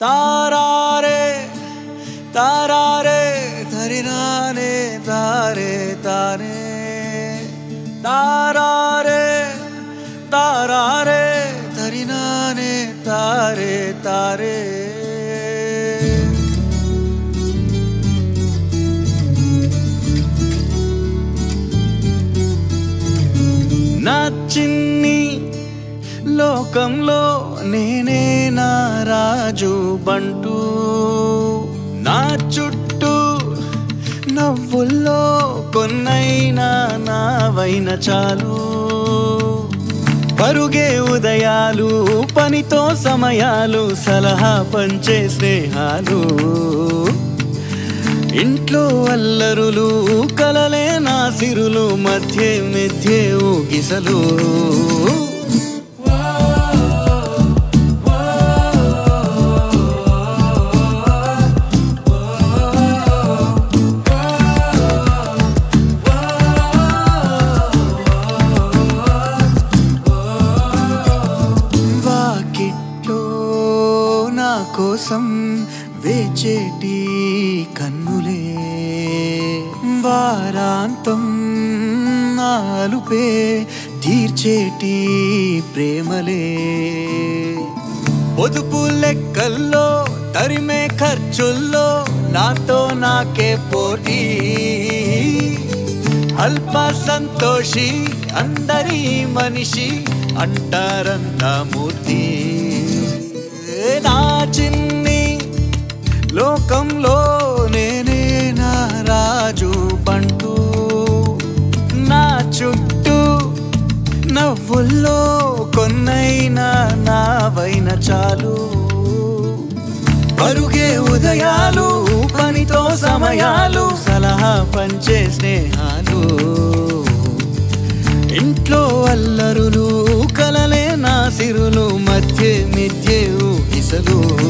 తారారే తారారే ధరినానే తారే తారే తారారే తారారే ధరినానే తారే తారే నా చిన్ని లోకంలో నేనే నా రాజు బంటూ నా చుట్టూ నవ్వుల్లో కొన్నైనా నావైన చాలు పరుగే ఉదయాలు పనితో సమయాలు సలహా పంచే స్నేహాలు ఇంట్లో అల్లరులు కలలే నా సిరులు మధ్య మధ్య ఊగిసలు వాకిట్లో నా కోసం వేచేటి కన్నులే వారాంతం నాలుపే తీర్చేటి ప్రేమలే పొదుపు లెక్కల్లో తరిమే ఖర్చుల్లో నాతో నాకే పోటీ అల్ప సంతోషి అందరి మనిషి అంటారంతా మూర్తి నా చిన్ని లోకంలో నేనే నా రాజు పంటూ నా చుట్టూ నవ్వుల్లో కొన్నైనా నావైన చాలు పరుగే ఉదయాలు పనితో సమయాలు సలహా పంచే స్నేహాలు ఇంట్లో అల్లరులు కలలే నా సిరులు మధ్య మిథ్య ఇసలు